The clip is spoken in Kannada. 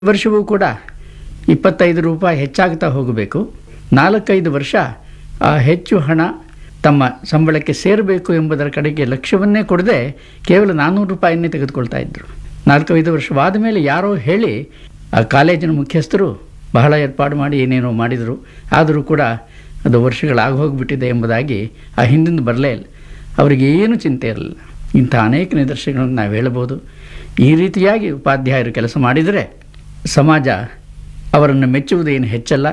ವರ್ಷವೂ ಕೂಡ ಇಪ್ಪತ್ತೈದು ರೂಪಾಯಿ ಹೆಚ್ಚಾಗ್ತಾ ಹೋಗಬೇಕು ನಾಲ್ಕೈದು ವರ್ಷ ಆ ಹೆಚ್ಚು ಹಣ ತಮ್ಮ ಸಂಬಳಕ್ಕೆ ಸೇರಬೇಕು ಎಂಬುದರ ಕಡೆಗೆ ಲಕ್ಷ್ಯವನ್ನೇ ಕೊಡದೆ ಕೇವಲ ನಾನ್ನೂರು ರೂಪಾಯಿಯನ್ನೇ ತೆಗೆದುಕೊಳ್ತಾ ಇದ್ದರು ನಾಲ್ಕೈದು ವರ್ಷವಾದ ಮೇಲೆ ಯಾರೋ ಹೇಳಿ ಆ ಕಾಲೇಜಿನ ಮುಖ್ಯಸ್ಥರು ಬಹಳ ಏರ್ಪಾಡು ಮಾಡಿ ಏನೇನೋ ಮಾಡಿದರು ಆದರೂ ಕೂಡ ಅದು ವರ್ಷಗಳಾಗಿ ಹೋಗಿಬಿಟ್ಟಿದೆ ಎಂಬುದಾಗಿ ಆ ಹಿಂದಿಂದ ಬರಲೇ ಇಲ್ಲ ಅವರಿಗೆ ಏನು ಚಿಂತೆ ಇರಲಿಲ್ಲ ಇಂಥ ಅನೇಕ ನಿದರ್ಶನಗಳನ್ನು ನಾವು ಹೇಳಬಹುದು ಈ ರೀತಿಯಾಗಿ ಉಪಾಧ್ಯಾಯರು ಕೆಲಸ ಮಾಡಿದರೆ ಸಮಾಜ ಅವರನ್ನು ಮೆಚ್ಚುವುದು ಏನು ಹೆಚ್ಚಲ್ಲ